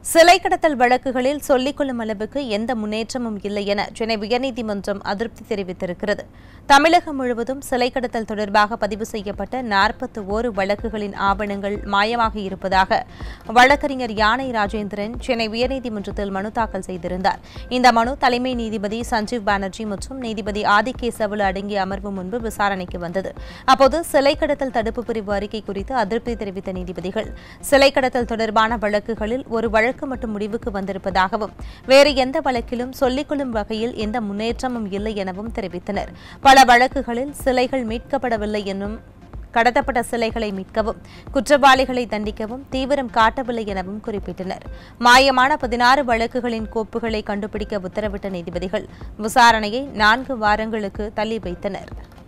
சிலை கடத்தல் வழக்குகளில் சொல்லிக்கொள்ளும் அளவுக்கு எந்த முன்னேற்றமும் இல்லை என சென்னை உயர்நீதிமன்றம் அதிருப்தி தெரிவித்திருக்கிறது தமிழகம் முழுவதும் சிலை கடத்தல் தொடர்பாக பதிவு செய்யப்பட்ட நாற்பத்தி ஓரு வழக்குகளின் ஆவணங்கள் மாயமாக இருப்பதாக வழக்கறிஞர் யானை ராஜேந்திரன் சென்னை உயர்நீதிமன்றத்தில் மனு தாக்கல் செய்திருந்தார் இந்த மனு தலைமை நீதிபதி சஞ்சீவ் பானர்ஜி மற்றும் நீதிபதி ஆதிகேசவலு அடங்கிய அமர்வு முன்பு விசாரணைக்கு வந்தது அப்போது சிலை கடத்தல் தடுப்பு பிரிவு அறிக்கை குறித்து அதிருப்தி தெரிவித்த நீதிபதிகள் சிலை கடத்தல் தொடர்பான வழக்குகளில் ஒரு வழக்கு மட்டும் முடிவுக்கு வந்திருப்பதாகவும் வேறு எந்த வழக்கிலும் சொல்லிக்கொள்ளும் வகையில் எந்த முன்னேற்றமும் இல்லை எனவும் தெரிவித்தனர் பல வழக்குகளில் சிலைகள் மீட்கப்படவில்லை என்னும் கடத்தப்பட்ட சிலைகளை மீட்கவும் குற்றவாளிகளை தண்டிக்கவும் தீவிரம் காட்டவில்லை எனவும் குறிப்பிட்டனர் மாயமான பதினாறு வழக்குகளின் கோப்புகளை கண்டுபிடிக்க உத்தரவிட்ட நீதிபதிகள் விசாரணையை நான்கு வாரங்களுக்கு தள்ளி வைத்தனர்